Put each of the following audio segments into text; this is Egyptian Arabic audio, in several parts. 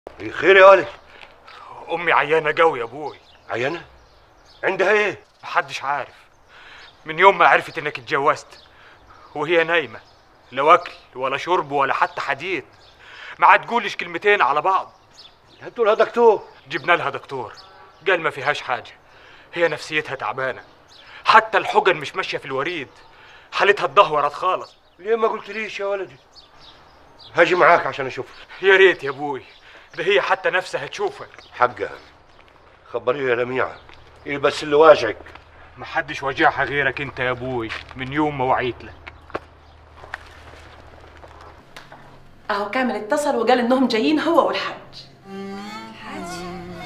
خير يا ولد امي عيانه قوي يا ابوي عيانه عندها ايه محدش عارف من يوم ما عرفت انك اتجوزت وهي نايمه لا اكل ولا شرب ولا حتى حديد ما عاد تقولش كلمتين على بعض هاتوا لها دكتور جبنا لها دكتور قال ما فيهاش حاجه هي نفسيتها تعبانه حتى الحقن مش ماشيه في الوريد حالتها اتدهورت خالص ليه ما قلتليش يا ولدي هاجي معاك عشان اشوفها يا ريت يا ابوي ده هي حتى نفسها تشوفك حقها خبريه يا لميعه ايه بس اللي واجعك محدش واجعها غيرك انت يا ابوي من يوم ما وعيت لك اهو كامل اتصل وقال انهم جايين هو والحاج حاج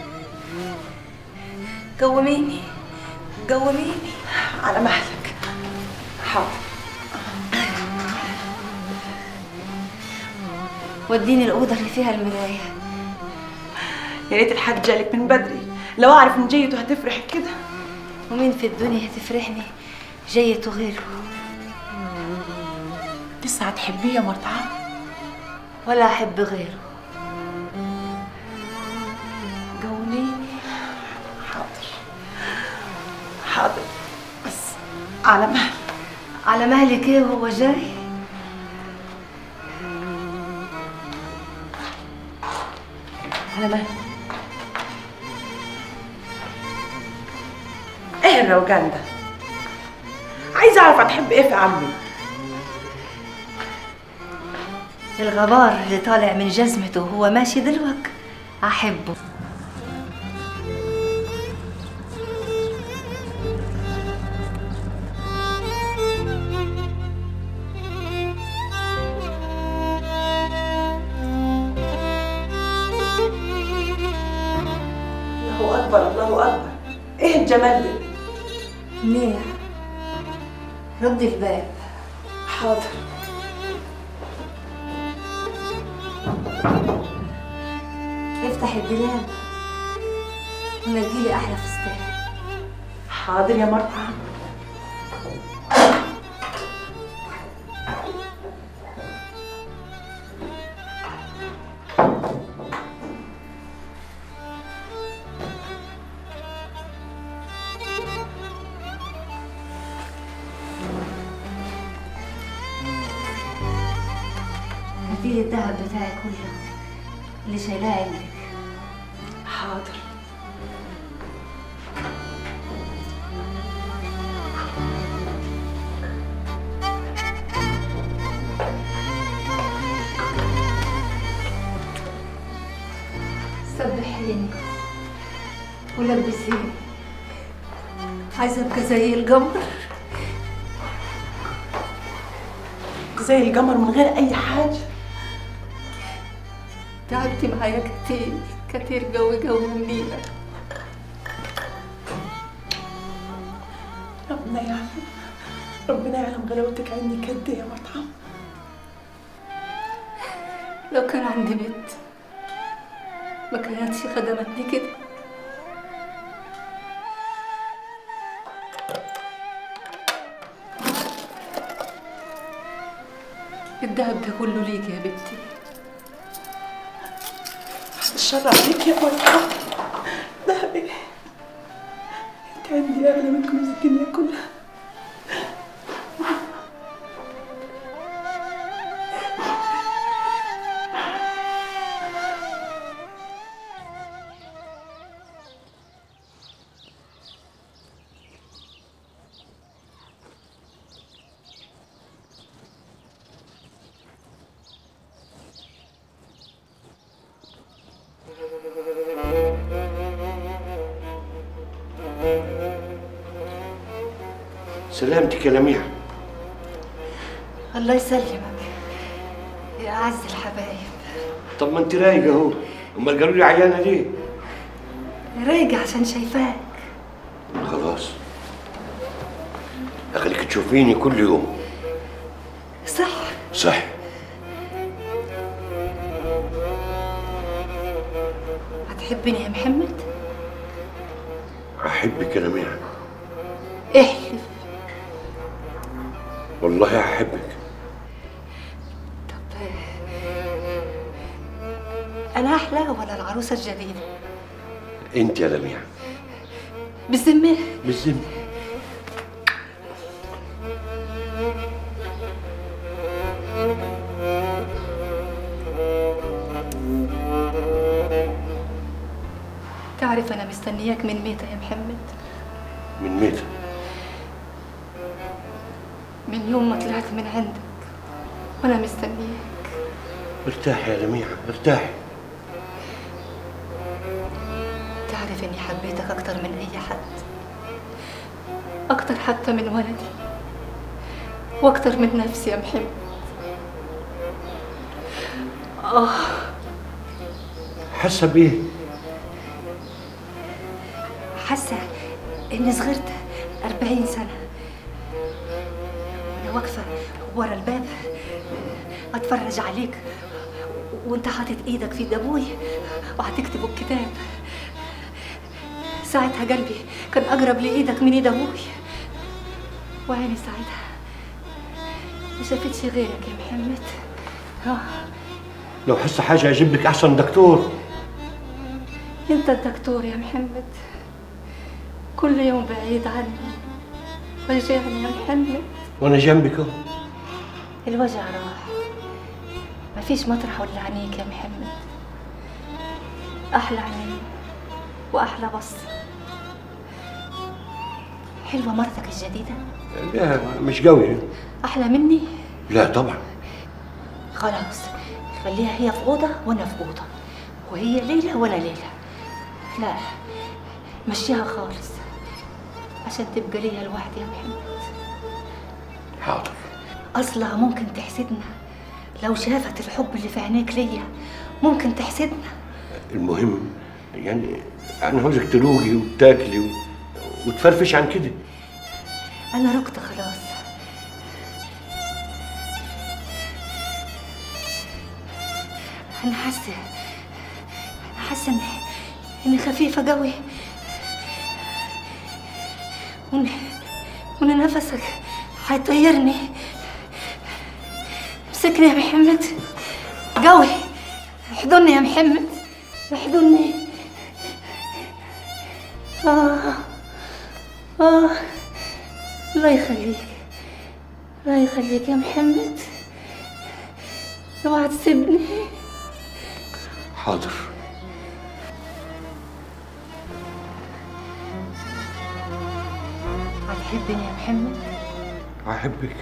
قوميني قوميني على مهلك حاضر وديني الأوضة اللي فيها المراية يا ريت الحاج جالك من بدري لو اعرف ان جيته هتفرح كده ومين في الدنيا هتفرحني جيته غيره لسه هتحبيه يا مرتعه ولا أحب غيره قوميني حاضر حاضر بس على مهلك على مهلك ايه وهو جاي على مهلك ايه الروقان ده عايزه اعرف هتحب ايه في عمي الغبار اللي طالع من جزمته وهو ماشي دلوك أحبه الله اكبر الله اكبر ايه الجمال ده منيح ردي الباب حاضر افتح الدولاب ونجيلي أحلى فستان حاضر يا مرتعه هاتيلي الذهب بتاعي كله اللي شايلاه عندك حاضر سبحيني ولبسيني عايزة ابقى زي القمر زي القمر من غير اي حاجه تعبتي معايا كتير كتير قوي قوي منينا ربنا يعلم ربنا يعلم غلاوتك عندي قد ايه يا مرتعه لو كان عندي بنت ما كانتش خدمتني كده الدهب ده كله ليك يا بنتي الشر عليك يا مرتعه ذهبي انت عندي اغلى من كنوز الدنيا كلها سلامتك يا لميعه الله يسلمك يا أعز الحبايب طب ما انت رايقه اهو امال قالوا لي عيانه ليه راجع عشان شايفاك خلاص اخليك تشوفيني كل يوم صح صح هتحبني يا محمد احبك يا لميعه احلف والله احبك انا احلى ولا العروسه الجديده انت يا لميع بالذمه بالذمة تعرف انا مستنياك من متى يا محمد من متى من يوم ما طلعت من عندك وانا مستنياك ارتاحي يا لميع ارتاحي تعرف اني حبيتك اكتر من اي حد اكتر حتى من ولدي واكتر من نفسي يا محمد اه حاسة بإيه؟ حاسه اني صغرت أربعين سنه وانا واقفه ورا الباب اتفرج عليك وانت حاطط ايدك في ايد ابوي وهتكتب الكتاب ساعتها قلبي كان اقرب لايدك من ايد ابوي وعيني ساعتها ما شافتش غيرك يا محمد اه لو حاسة حاجة أجيب لك أحسن دكتور انت الدكتور يا محمد كل يوم بعيد عني وجعني يا محمد وأنا جنبك أهو الوجع راح مفيش مطرح ولا عينيك يا محمد أحلى عينين وأحلى بص حلوة مرتك الجديدة لا مش قوي أحلى مني لا طبعا خلاص خليها هي في أوضة وأنا في أوضة وهي ليلة وأنا ليلة لا مشيها خالص عشان تبقى ليا لوحدي يا محمد حاضر أصلها ممكن تحسدنا لو شافت الحب اللي في عينيك ليا ممكن تحسدنا المهم يعني أنا عاوزك تروقي وتاكلي و... وتفرفش عن كده أنا ركت خلاص أنا حاسة أنا حاسة إني إني خفيفة قوي وإن وإن نفسك هيطيرني امسكني يا محمد قوي احضني يا محمد احضني آه آه الله يخليك الله يخليك يا محمد اوعى تسيبني حاضر هتحبني يا محمد أحبك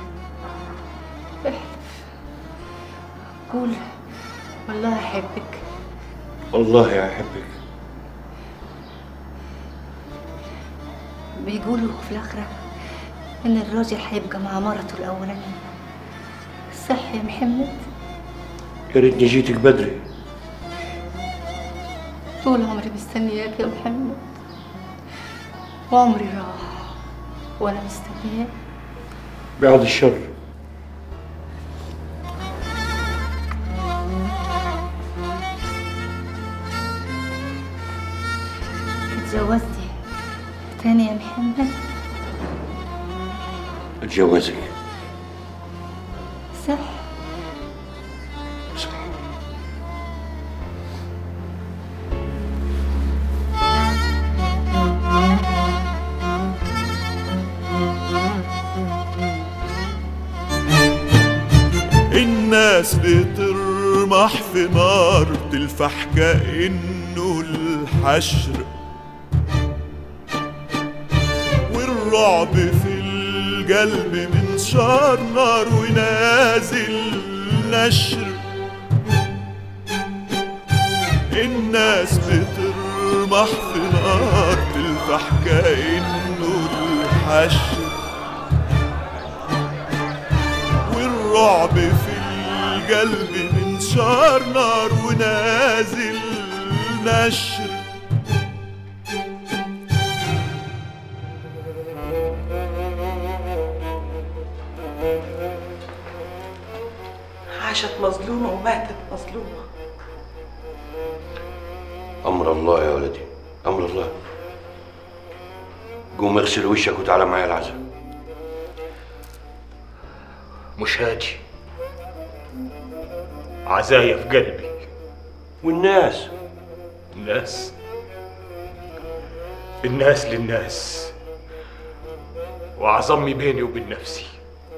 احلف قول والله احبك والله أحبك بيقولوا في الآخرة إن الراجل هيبقى مع مرته الأولانية صح يا محمد يا ريتني جيتك بدري طول عمري مستنياك يا محمد وعمري راح وأنا مستنياك بعد الشر اتجوزتي تاني يا محمد أتجوزك صح صح الناس بترمح في نار تلفح كأنه الحشر والرعب في القلب من شار نار ونازل نشر الناس بترمح في نار تلفح كأنه الحشر والرعب في القلب من شار نار ونازل نشر عاشت مظلومة وماتت مظلومة أمر الله يا ولدي أمر الله قوم اغسل وشك وتعالى معايا العزاء مش هاجي عزايا في قلبي والناس الناس الناس للناس وأعظمي بيني وبين نفسي